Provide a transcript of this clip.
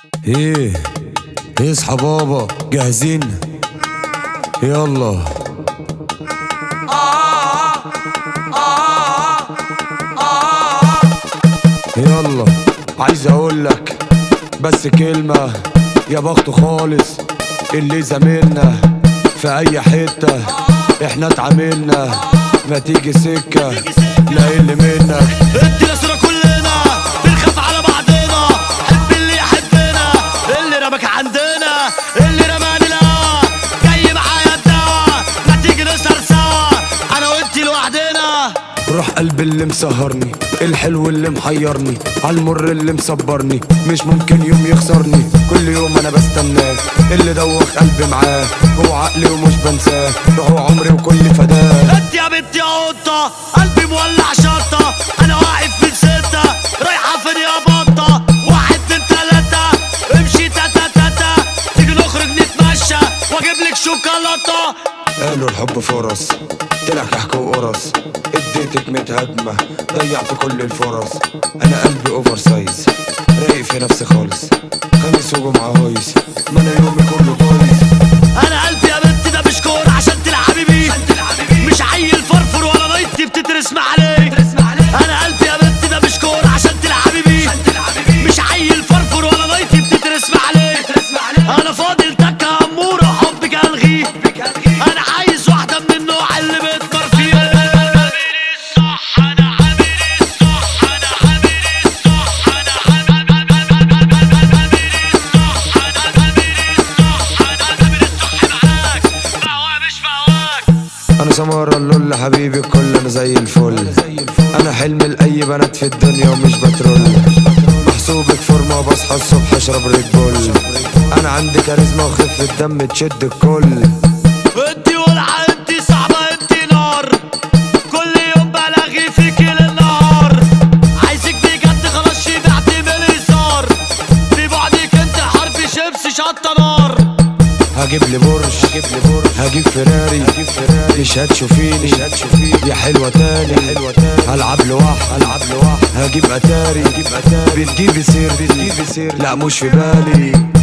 ايه اصحى بابا جاهزين يلا يلا عايز اقول لك بس كلمة يا بخت خالص اللي زميلنا في اي حتة احنا اتعاملنا ما تيجي سكة لا اللي منك ادي نصرة كلنا بنخاف على بعضنا حب اللي يحبنا اللي رمك عندنا اللي رماني الهوا جاي معايا الدوا ما تيجي نسهر سوا انا وانتي لوحدنا روح قلبي اللي مسهرني الحلو اللي محيرني عالمر اللي مصبرني مش ممكن يوم يخسرني كل يوم انا بستناه اللي دوخ قلبي معاه هو عقلي ومش بنساه روحه عمري وكل فداه انت يا بنت يا قطة قلبي مولع شطة انا واقف في ستة رايحة فين يا بطة واحد اتنين تلاتة امشي تاتا تاتا تيجي نخرج نتمشى واجيب لك شوكولاتة قالوا الحب فرص طلع كحك وقرص اديتك متهاجمة ضيعت كل الفرص انا قلبي اوفر سايز رايق في نفسي خالص خميس وجمعة هايص ما انا يومي كله بايظ انا قلبي يا بنت ده مش كورة عشان تلعبي بيه مش عيل فرفر ولا نايتي بتترسم عليه انا قلبي يا بنت ده مش كورة عشان تلعبي بيه مش عيل فرفر ولا نايتي بتترسم عليه انا فاضل تكة امورة حبك الغيه انا عايز واحدة من النوع اللي بتمر فيه الصح انا عامل الصح انا عامل الصح انا انا سمارة اللول حبيبي الكل انا زي الفل انا حلم لاي بنات في الدنيا ومش بترول محسوبك فورمة بصحى الصبح اشرب ريد بول انا عندي كاريزما وخفة دم تشد الكل انتي ولعة انتي صعبة انتي نار كل يوم بلاغي فيكي للنهار عايزك بجد خلاص شبعت من الهزار في بعدك انت حرف شمس شطة نار هجيب لي بورش هجيب لي بورش هجيب فيراري هجيب فيراري مش هتشوفيني مش هتشوفيني يا حلوة تاني يا حلوة تاني هلعب لوحدي هلعب لوحدي هجيب اتاري هجيب اتاري بتجيبي سير بتجيبي سير لا مش في بالي